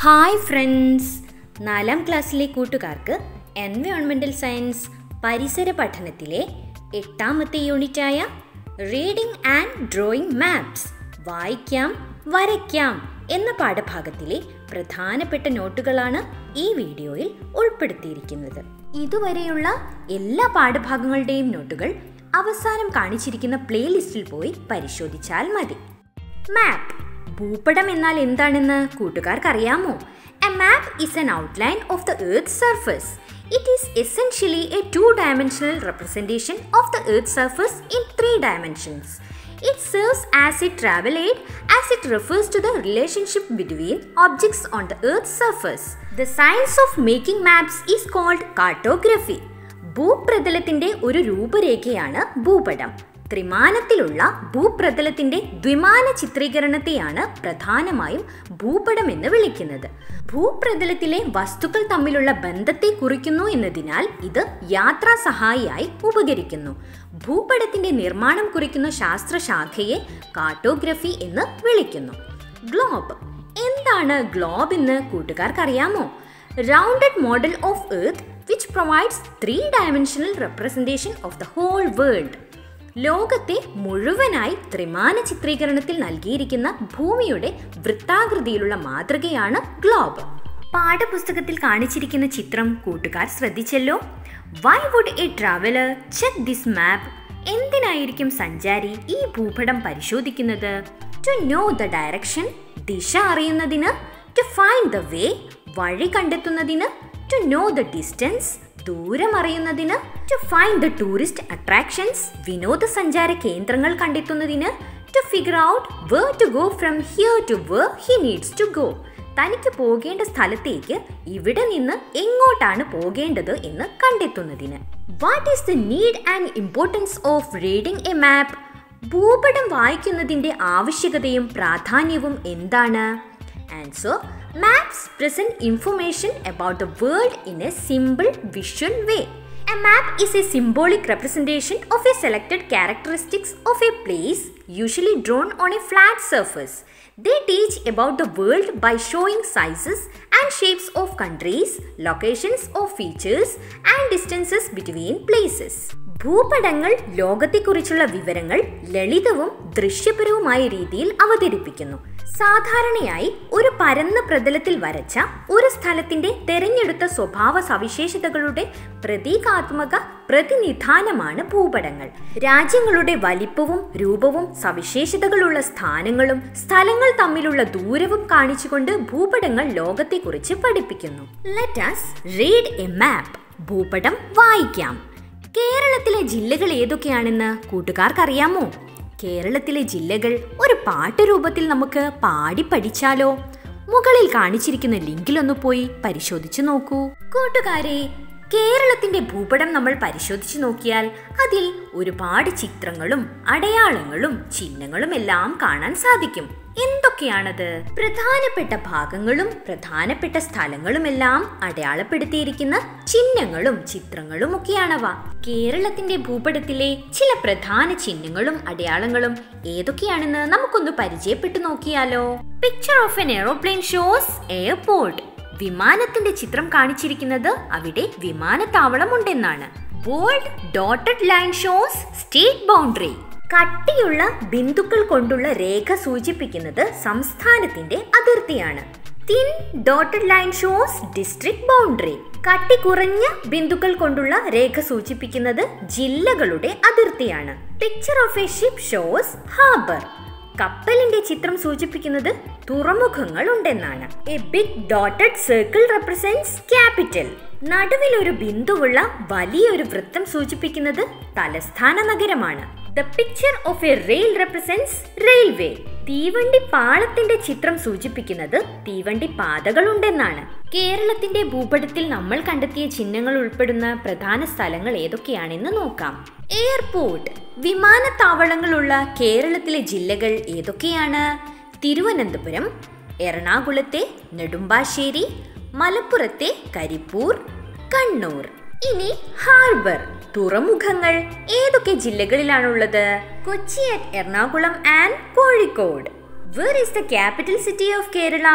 Hi friends നാലാം ക്ലാസ്സിലെ കൂട്ടുകാർക്ക് എൻവയോൺമെൻറ്റൽ സയൻസ് പരിസര പഠനത്തിലെ എട്ടാമത്തെ യൂണിറ്റായ റീഡിംഗ് ആൻഡ് ഡ്രോയിങ് മാപ്സ് വായിക്കാം വരയ്ക്കാം എന്ന പാഠഭാഗത്തിലെ പ്രധാനപ്പെട്ട നോട്ടുകളാണ് ഈ വീഡിയോയിൽ ഉൾപ്പെടുത്തിയിരിക്കുന്നത് ഇതുവരെയുള്ള എല്ലാ പാഠഭാഗങ്ങളുടെയും നോട്ടുകൾ അവസാനം കാണിച്ചിരിക്കുന്ന പ്ലേലിസ്റ്റിൽ പോയി പരിശോധിച്ചാൽ മതി മാപ്പ് ഭൂപടം എന്നാൽ എന്താണെന്ന് കൂട്ടുകാർക്ക് അറിയാമോ a map is an outline of the earth surface it is essentially a two dimensional representation of the earth surface in three dimensions It serves as a travel aid as it refers to the relationship between objects on the Earth's surface. The science of making maps is called cartography. ഭൂപ്രതലത്തിന്റെ ഒരു രൂപരേഖയാണ് ഭൂപടം ത്രിമാനത്തിലുള്ള ഭൂപ്രതലത്തിന്റെ ദ്വിമാന ചിത്രീകരണത്തെയാണ് പ്രധാനമായും ഭൂപടം എന്ന് വിളിക്കുന്നത് ഭൂപ്രതലത്തിലെ വസ്തുക്കൾ തമ്മിലുള്ള ബന്ധത്തെ കുറിക്കുന്നു എന്നതിനാൽ ഇത് യാത്രാ സഹായിയായി ഉപകരിക്കുന്നു ഭൂപടത്തിന്റെ നിർമ്മാണം കുറിക്കുന്ന ശാസ്ത്രശാഖയെ കാർട്ടോഗ്രഫി എന്ന് വിളിക്കുന്നു ഗ്ലോബ് എന്താണ് ഗ്ലോബ് എന്ന് കൂട്ടുകാർക്കറിയാമോ rounded model of earth which provides three dimensional representation of the whole world ലോകത്തെ മുഴുവനായി ത്രിമാന ചിത്രീകരണത്തിൽ നൽകിയിരിക്കുന്ന ഭൂമിയുടെ വൃത്താകൃതിയിലുള്ള മാതൃകയാണ് ഗ്ലോബ് പാഠപുസ്തകത്തിൽ കാണിച്ചിരിക്കുന്ന ചിത്രം കൂട്ടുകാർ ശ്രദ്ധിച്ചല്ലോ why would a traveller check this map എന്തിനായിരിക്കും സഞ്ചാരി ഈ ഭൂപടം പരിശോധിക്കുന്നത് ടു നോ ദ ഡയറക്ഷൻ ദിശ അറിയുന്നതിന് ടു ഫൈൻഡ് ദ വേ വഴി കണ്ടെത്തുന്നതിന് ടു നോ ദ ഡിസ്റ്റൻസ് ദൂരം അറിയുന്നതിന് to find the tourist attractions വിനോദസഞ്ചാര കേന്ദ്രങ്ങൾ കണ്ടെത്തുന്നതിന് to figure out where to go from here to where he needs to go തനിക്ക് പോകേണ്ട സ്ഥലത്തേക്ക് ഇവിടെ നിന്ന് എങ്ങോട്ടാണ് പോകേണ്ടത് എന്ന് കണ്ടെത്തുന്നതിന് what is the need and importance of reading a map ഭൂപടം വായിക്കുന്നതിൻ്റെ ആവശ്യകതയും പ്രാധാന്യവും എന്താണ് answer Maps present information about the world in a simple visual way. A map is a symbolic representation of a selected characteristics of a place, usually drawn on a flat surface. They teach about the world by showing sizes and shapes of countries, locations of features, and distances between places. ഭൂപടങ്ങൾ ലോകത്തെക്കുറിച്ചുള്ള വിവരങ്ങൾ ലളിതവും ദൃശ്യപരവുമായ രീതിയിൽ അവതരിപ്പിക്കുന്നു സാധാരണയായി ഒരു പരന്ന പ്രതലത്തിൽ വരച്ച ഒരു സ്ഥലത്തിന്റെ തെരഞ്ഞെടുത്ത സ്വഭാവ സവിശേഷതകളുടെ പ്രതീകാത്മക പ്രതിനിധാനമാണ് ഭൂപടങ്ങൾ രാജ്യങ്ങളുടെ വലിപ്പവും രൂപവും സവിശേഷതകളുള്ള സ്ഥാനങ്ങളും സ്ഥലങ്ങൾ തമ്മിലുള്ള ദൂരവും കാണിച്ചുകൊണ്ട് ഭൂപടങ്ങൾ ലോകത്തെക്കുറിച്ച് പഠിപ്പിക്കുന്നു ലെറ്റസ് റീഡ് എ മാപ്പ് ഭൂപടം വായിക്കാം കേരളത്തിലെ ജില്ലകൾ ഏതൊക്കെയാണെന്ന് കൂട്ടുകാർക്കറിയാമോ കേരളത്തിലെ ജില്ലകൾ ഒരു പാട്ട് രൂപത്തിൽ നമുക്ക് പാടി പഠിച്ചാലോ മുകളിൽ കാണിച്ചിരിക്കുന്ന ലിങ്കിലൊന്ന് പോയി പരിശോധിച്ചു നോക്കൂ കൂട്ടുകാരെ കേരളത്തിന്റെ ഭൂപടം നമ്മൾ പരിശോധിച്ചു നോക്കിയാൽ അതിൽ ഒരുപാട് ചിത്രങ്ങളും അടയാളങ്ങളും ചിഹ്നങ്ങളും എല്ലാം കാണാൻ സാധിക്കും എന്തൊക്കെയാണത് പ്രധാനപ്പെട്ട ഭാഗങ്ങളും പ്രധാനപ്പെട്ട സ്ഥലങ്ങളുമെല്ലാം അടയാളപ്പെടുത്തിയിരിക്കുന്ന ചിഹ്നങ്ങളും ചിത്രങ്ങളും ഒക്കെയാണവ കേരളത്തിന്റെ ഭൂപടത്തിലെ ചില പ്രധാന ചിഹ്നങ്ങളും അടയാളങ്ങളും ഏതൊക്കെയാണെന്ന് നമുക്കൊന്ന് പരിചയപ്പെട്ടു നോക്കിയാലോ picture of an aeroplane shows airport വിമാനത്തിന്റെ ചിത്രം കാണിച്ചിരിക്കുന്നത് അവിടെ വിമാനത്താവളം ഉണ്ടെന്നാണ് bold dotted line shows state boundary കട്ടിയുള്ള ബിന്ദുക്കൾ കൊണ്ടുള്ള രേഖ സൂചിപ്പിക്കുന്നത് സംസ്ഥാനത്തിന്റെ അതിർത്തിയാണ് thin dotted line shows district boundary കട്ടി കുറഞ്ഞ ബിന്ദുക്കൾ കൊണ്ടുള്ള രേഖ സൂചിപ്പിക്കുന്നത് ജില്ലകളുടെ അതിർത്തിയാണ് picture of a ship shows harbour കപ്പലിന്റെ ചിത്രം സൂചിപ്പിക്കുന്നത് തുറമുഖങ്ങൾ ഉണ്ടെന്നാണ് a big dotted circle represents capital നടുവിൽ ഒരു ബിന്ദുവുള്ള വലിയൊരു വൃത്തം സൂചിപ്പിക്കുന്നത് തലസ്ഥാന നഗരമാണ് the picture of a rail represents railway തീവണ്ടി പാളത്തിന്റെ ചിത്രം സൂചിപ്പിക്കുന്നത് തീവണ്ടി പാതകൾ ഉണ്ടെന്നാണ് കേരളത്തിന്റെ ഭൂപടത്തിൽ നമ്മൾ കണ്ടെത്തിയ ചിഹ്നങ്ങൾ ഉൾപ്പെടുന്ന പ്രധാന സ്ഥലങ്ങൾ ഏതൊക്കെയാണെന്ന് നോക്കാം എയർപോർട്ട് വിമാനത്താവളങ്ങളുള്ള കേരളത്തിലെ ജില്ലകൾ ഏതൊക്കെയാണ് തിരുവനന്തപുരം എറണാകുളത്തെ നെടുമ്പാശ്ശേരി മലപ്പുറത്തെ കരിപ്പൂർ കണ്ണൂർ ഇനി ഹാർബർ തുറമുഖങ്ങൾ ഏതൊക്കെ ജില്ലകളിലാണുള്ളത് Kochi at Ernakulam and Kozhikode where is the capital city of Kerala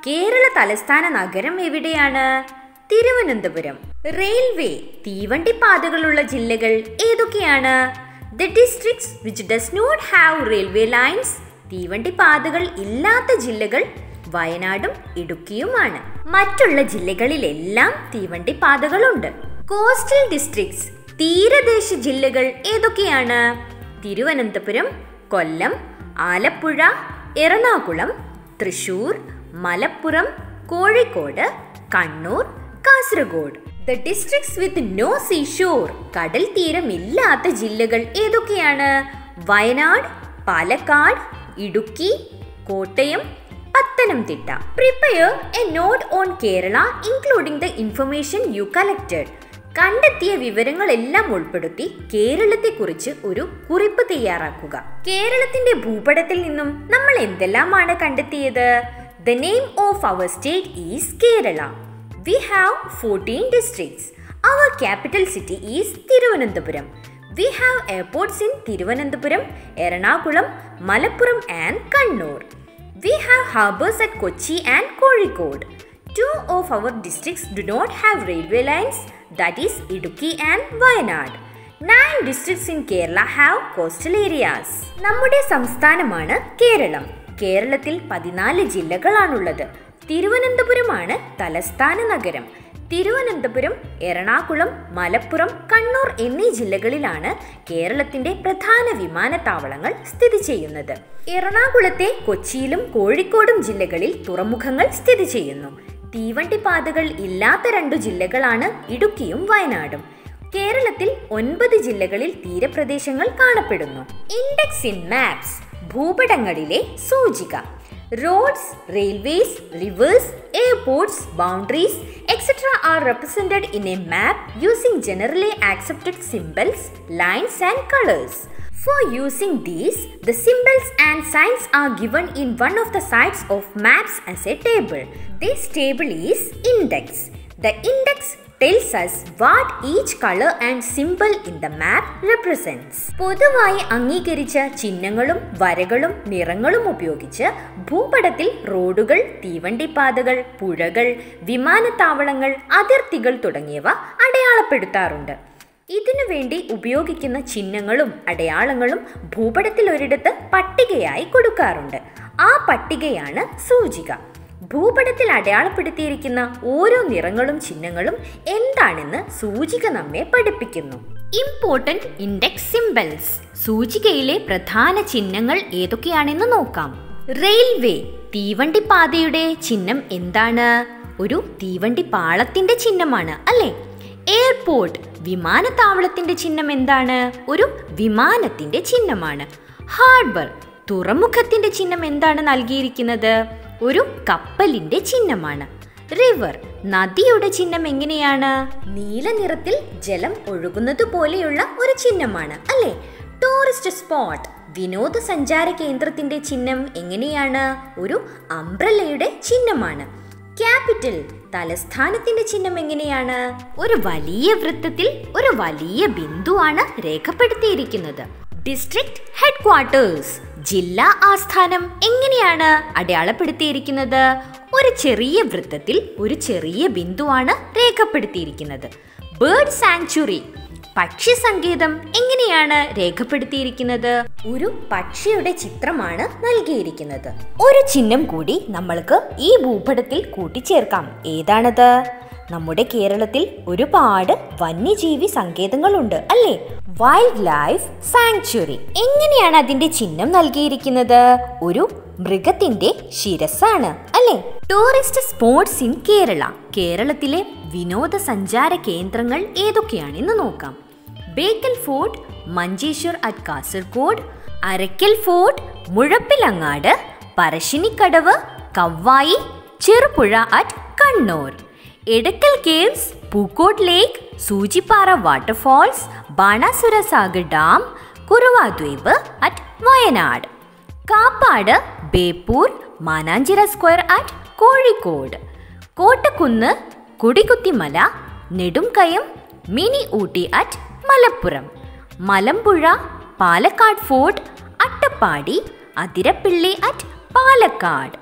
Kerala തലസ്ഥാന നഗരം എവിടെയാണ് തിരുവനന്തപുരം റെയിൽവേ തീവണ്ടി പാതകളുള്ള ജില്ലകൾ ഏതൊക്കെയാണ് the districts which does not have railway lines തീവണ്ടി പാതകൾ ഇല്ലാത്ത ജില്ലകൾ വയനാടും ഇടുക്കിയുമാണ് മറ്റുള്ള ജില്ലകളിലെല്ലാം തീവണ്ടി പാതകളുണ്ട് കോസ്റ്റൽ ഡിസ്ട്രിക്ട്സ് തീരദേശ ജില്ലകൾ ഏതൊക്കെയാണ് Thiruvananthapuram Kollam Alappuzha Ernakulam Thrissur Malappuram Kozhikode Kannur Kasaragod the districts with no seashore കടൽ തീരമില്ലാത്ത ജില്ലകൾ ഏതൊക്കെയാണ് Wayanad Palakkad Idukki Kottayam Pathanamthitta prepare a note on Kerala including the information you collected കണ്ടെത്തിയ വിവരങ്ങളെല്ലാം ഉൾപ്പെടുത്തി കേരളത്തെക്കുറിച്ച് ഒരു കുറിപ്പ് തയ്യാറാക്കുക കേരളത്തിന്റെ ഭൂപടത്തിൽ നിന്നും നമ്മൾ എന്തെല്ലാമാണ് കണ്ടെത്തിയത് the name of our state is Kerala we have fourteen districts our capital city is Thiruvananthapuram we have airports in Thiruvananthapuram Ernakulam Malappuram and Kannur We have harbors at Kochi and Kozhikode. Two of our districts do not have railway lines, that is Idukki and Wayanad. Nine districts in Kerala have coastal areas. നമ്മുടെ സംസ്ഥാനമാണ് കേരളം കേരളത്തിൽ പതിനാല് ജില്ലകളാണുള്ളത് തിരുവനന്തപുരമാണ് തലസ്ഥാന നഗരം തിരുവനന്തപുരം എറണാകുളം മലപ്പുറം കണ്ണൂർ എന്നീ ജില്ലകളിലാണ് കേരളത്തിന്റെ പ്രധാന വിമാനത്താവളങ്ങൾ സ്ഥിതി ചെയ്യുന്നത് എറണാകുളത്തെ കൊച്ചിയിലും കോഴിക്കോടും ജില്ലകളിൽ തുറമുഖങ്ങൾ സ്ഥിതി ചെയ്യുന്നു തീവണ്ടി പാതകൾ ഇല്ലാത്ത രണ്ടു ജില്ലകളാണ് ഇടുക്കിയും വയനാടും കേരളത്തിൽ ഒൻപത് ജില്ലകളിൽ തീരപ്രദേശങ്ങൾ കാണപ്പെടുന്നു ഇൻഡെക്സ് ഇൻ മാപ്സ് ഭൂപടങ്ങളിലെ സൂചിക Roads, railways, rivers, airports, boundaries, etc. are represented in a map using generally accepted symbols, lines, and colors. For using these, the symbols and signs are given in one of the sides of maps as a table. This table is index. The index tells us what each color and symbol in the map represents. പൊതുവായി അംഗീകരിച്ച ചിഹ്നങ്ങളും വരകളും നിറങ്ങളും ഉപയോഗിച്ച് ഭൂപടത്തിൽ റോഡുകൾ തീവണ്ടിപ്പാതകൾ പുഴകൾ വിമാനത്താവളങ്ങൾ അതിർത്തികൾ തുടങ്ങിയവ അടയാളപ്പെടുത്താറുണ്ട് ഇതിനു വേണ്ടി ഉപയോഗിക്കുന്ന ചിഹ്നങ്ങളും അടയാളങ്ങളും ഭൂപടത്തിൽ ഒരിടത്ത് പട്ടികയായി കൊടുക്കാറുണ്ട് ആ പട്ടികയാണ് സൂചിക ഭൂപടത്തിൽ അടയാളപ്പെടുത്തിയിരിക്കുന്ന ഓരോ നിറങ്ങളും ചിഹ്നങ്ങളും എന്താണെന്ന് സൂചിക നമ്മെ പഠിപ്പിക്കുന്നു ഇമ്പോർട്ടന്റ് ഇൻഡെക്സ് സിംബൽസ് സൂചികയിലെ പ്രധാന ചിഹ്നങ്ങൾ ഏതൊക്കെയാണെന്ന് നോക്കാം റെയിൽവേ തീവണ്ടി പാതയുടെ ചിഹ്നം എന്താണ് ഒരു തീവണ്ടി പാളത്തിന്റെ ചിഹ്നമാണ് അല്ലേ എയർപോർട്ട് വിമാനത്താവളത്തിന്റെ ചിഹ്നം എന്താണ് ഒരു വിമാനത്തിന്റെ ചിഹ്നമാണ് ഹാർബർ തുറമുഖത്തിന്റെ ചിഹ്നം എന്താണ് നൽകിയിരിക്കുന്നത് ഒരു കപ്പലിന്റെ ചിഹ്നമാണ് റിവർ നദിയുടെ ചിഹ്നം എങ്ങനെയാണ് നീല നിറത്തിൽ ജലം ഒഴുകുന്നത് പോലെയുള്ള ഒരു ചിഹ്നമാണ് അല്ലേ ടൂറിസ്റ്റ് സ്പോട്ട് വിനോദസഞ്ചാര കേന്ദ്രത്തിന്റെ ചിഹ്നം എങ്ങനെയാണ് ഒരു അംബ്രലയുടെ ചിഹ്നമാണ് ക്യാപിറ്റൽ തലസ്ഥാനത്തിന്റെ ചിഹ്നം എങ്ങനെയാണ് ഒരു വലിയ വൃത്തത്തിൽ ഒരു വലിയ ബിന്ദുവാണ് രേഖപ്പെടുത്തിയിരിക്കുന്നത് ഡിസ്ട്രിക്ട് ഹെഡ് ക്വാർട്ടേഴ്സ് ജില്ലാ ആസ്ഥാനം എങ്ങനെയാണ് അടയാളപ്പെടുത്തിയിരിക്കുന്നത് ഒരു ചെറിയ വൃത്തത്തിൽ ഒരു ചെറിയ ബിന്ദുവാണ് രേഖപ്പെടുത്തിയിരിക്കുന്നത് ബേർഡ് സാങ്ച്വറി പക്ഷി സങ്കേതം എങ്ങനെയാണ് രേഖപ്പെടുത്തിയിരിക്കുന്നത് ഒരു പക്ഷിയുടെ ചിത്രമാണ് നൽകിയിരിക്കുന്നത് ഒരു ചിഹ്നം കൂടി നമ്മൾക്ക് ഈ ഭൂപടത്തിൽ കൂട്ടിച്ചേർക്കാം ഏതാണത് നമ്മുടെ കേരളത്തിൽ ഒരുപാട് വന്യജീവി സങ്കേതങ്ങളുണ്ട് അല്ലേ വൈൽഡ് ലൈഫ് സാങ്ച്വറി എങ്ങനെയാണ് അതിന്റെ ചിഹ്നം നൽകിയിരിക്കുന്നത് ഒരു മൃഗത്തിന്റെ ശിരസാണ് അല്ലേ ടൂറിസ്റ്റ് സ്പോട്സ് ഇൻ കേരള കേരളത്തിലെ വിനോദസഞ്ചാര കേന്ദ്രങ്ങൾ ഏതൊക്കെയാണെന്ന് നോക്കാം Bekal fort Manjeshwar at Kasaragod Arakkal fort Muzhappilangad Parassinikkadavu Kavvayi Cherupuzha at Kannur Edakkal caves Pookode lake Soochipara waterfalls Banasura Sagar dam Kuruvadweep at Wayanad Kappad Beypore Mananchira square at Kozhikode Kottakkunnu Kodikuthimala Nedumkayam mini Ooty at Malappuram Malampuzha Palakkad fort Attappadi Athirappilly at Palakkad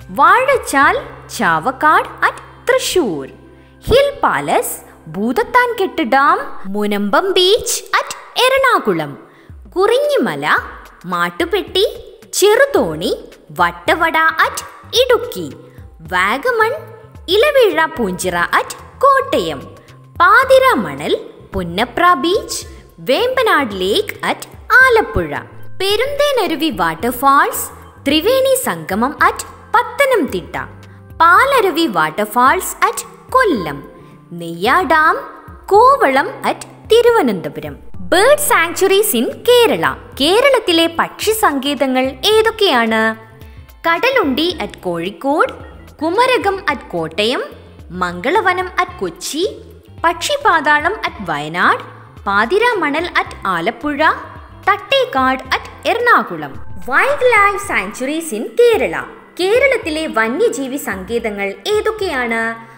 Vazhachal Chavakkad at Thrissur hill palace Bhoothathankettu dam Munambam beach at Ernakulam Kurinjimala Mattupetty Cheruthoni Vattavada at Idukki Vagamon ഇലവീഴ Poonchira at Kottayam Pathiramanal Punnapra beach Vembanad lake at Alappuzha Perunthenaruvi waterfalls Triveni Sangamam at Pathanamthitta Palaruvi waterfalls at Kollam Neyyar dam Kovalam at Thiruvananthapuram bird sanctuaries in Kerala കേരളത്തിലെ പക്ഷി സങ്കേതങ്ങൾ ഏതൊക്കെയാണ് Kadalundi at Kozhikode Kumarakom at Kottayam Mangalavanam at Kochi Pakshipathalam at Wayanad Pathiramanal at Alappuzha Thattekkad at Ernakulam wildlife sanctuaries in Kerala കേരളത്തിലെ വന്യജീവി സങ്കേതങ്ങൾ ഏതൊക്കെയാണ്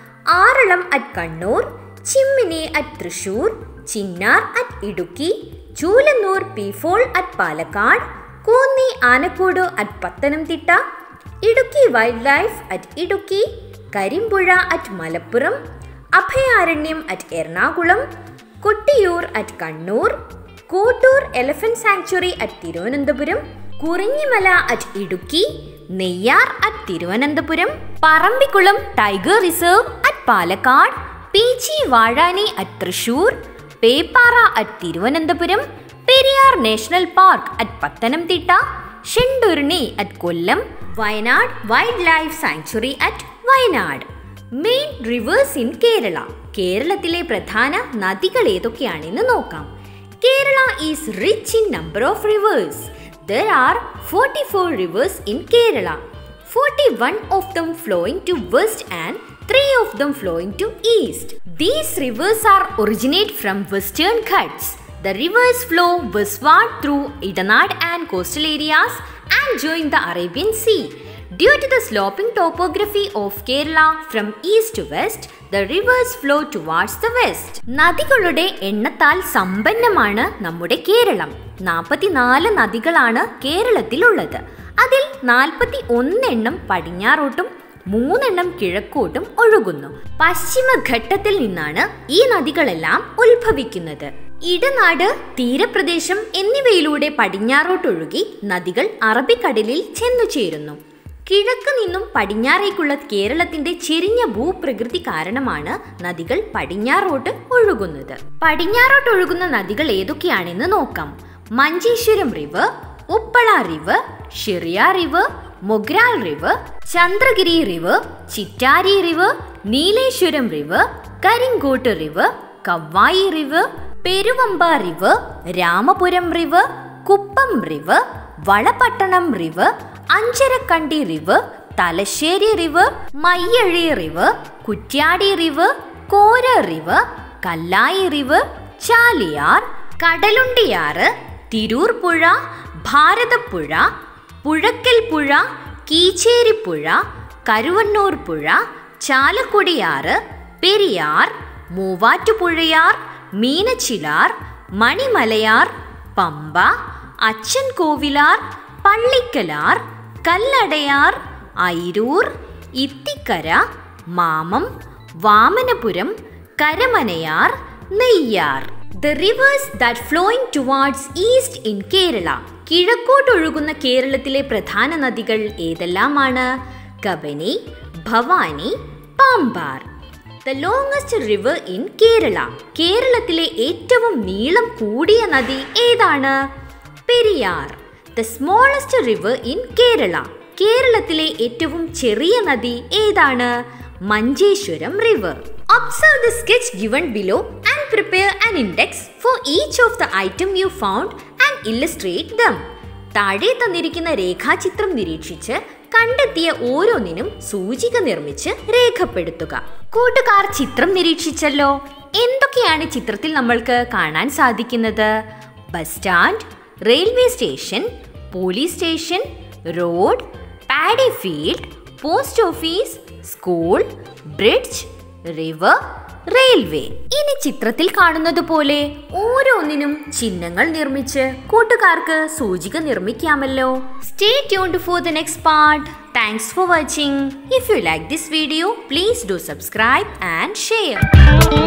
Aralam at Kannur Chimmini at Thrissur Chinnar at Idukki Choolannur peafowl at Palakkad Konni Anakkode at Pathanamthitta Idukki wildlife at Idukki Karimpuzha at Malappuram Abhayaranyam at Ernakulam Kottiyoor at Kannur Kottoor elephant sanctuary at Thiruvananthapuram Kurinjimala at Idukki Neyyar at Thiruvananthapuram Parambikulam tiger reserve at Palakkad Peechi Vazhani at Thrissur Peppara at Thiruvananthapuram Periyar national park at Pathanamthitta Shendurney at Kollam Wayanad wildlife sanctuary at Wayanad main rivers in Kerala കേരളത്തിലെ പ്രധാന നദികൾ ഏതൊക്കെയാണെന്ന് നോക്കാം Kerala is rich in number of rivers there are forty four rivers in Kerala forty one of them flowing to west and three of them flowing to east these rivers are originate from western Ghats The rivers flow westward through Idanad and coastal areas and join the Arabian Sea. Due to the sloping topography of Kerala from east to west, the rivers flow towards the west. നദികളുടെ എണ്ണത്താൽ സമ്പന്നമാണ് നമ്മുടെ കേരളം നാൽപ്പത്തിനാല് നദികളാണ് കേരളത്തിലുള്ളത് അതിൽ നാൽപ്പത്തി ഒന്നെണ്ണം പടിഞ്ഞാറോട്ടും മൂന്നെണ്ണം കിഴക്കോട്ടും ഒഴുകുന്നു പശ്ചിമഘട്ടത്തിൽ നിന്നാണ് ഈ നദികളെല്ലാം ഉത്ഭവിക്കുന്നത് ഇടനാട് തീരപ്രദേശം എന്നിവയിലൂടെ പടിഞ്ഞാറോട്ടൊഴുകി നദികൾ അറബിക്കടലിൽ ചെന്നു ചേരുന്നു കിഴക്ക് നിന്നും പടിഞ്ഞാറേക്കുള്ള കേരളത്തിന്റെ ചെരിഞ്ഞ ഭൂപ്രകൃതി കാരണമാണ് നദികൾ പടിഞ്ഞാറോട്ട് ഒഴുകുന്നത് പടിഞ്ഞാറോട്ട് ഒഴുകുന്ന നദികൾ ഏതൊക്കെയാണെന്ന് നോക്കാം Manjeshwaram river Uppala river Shiriya river Mogral river Chandragiri river Chittari river Nileshwaram river Karingode river Kavvayi river Peruvamba river Ramapuram river Kuppam river Valapattanam river Anjarakandy river Thalassery river Mayyazhi river Kuttiady river Kora river Kallayi river Chaliyar Kadalundiyar Tirur പുഴ ഭാരതപ്പുഴ പുഴക്കൽ പുഴ കീച്ചേരിപ്പുഴ കരുവണ്ണൂർ പുഴ ചാലക്കുടിയാറ് Periyar Muvattupuzhayar Meenachilar Manimalayar Pamba Achankovilar Pallikkalar Kalladayar Ayiroor Ithikkara Mamom Vamanapuram Karamanayar Neyyar the rivers that flowing towards east in Kerala കിഴക്കോട്ടൊഴുകുന്ന കേരളത്തിലെ പ്രധാന നദികൾ ഏതെല്ലാമാണ് Kabani Bhavani Pambar the longest river in Kerala കേരളത്തിലെ ഏറ്റവും നീളം കൂടിയ നദി ഏതാണ് Periyar the smallest river in Kerala കേരളത്തിലെ ഏറ്റവും ചെറിയ നദി ഏതാണ് Manjeshwaram river observe the sketch given below and prepare an index for each of the item you found and illustrate them താഴെ തന്നിരിക്കുന്ന രേഖാചിത്രം നിരീക്ഷിച്ച് കണ്ടെത്തിയ ഓരോന്നിനും സൂചിക നിർമ്മിച്ച് രേഖപ്പെടുത്തുക കൂട്ടുകാർ ചിത്രം നിരീക്ഷിച്ചല്ലോ എന്തൊക്കെയാണ് ചിത്രത്തിൽ നമ്മൾക്ക് കാണാൻ സാധിക്കുന്നത് bus stand railway station police station road paddy field post office school bridge river railway ഇനി ചിത്രത്തിൽ കാണുന്നത് പോലെ ഓരോന്നിനും ചിഹ്നങ്ങൾ നിർമ്മിച്ച് കൂട്ടുകാർക്ക് സൂചിക നിർമ്മിക്കാമല്ലോ stay tuned for the next part Thanks for watching. If you like this video, please do subscribe and share.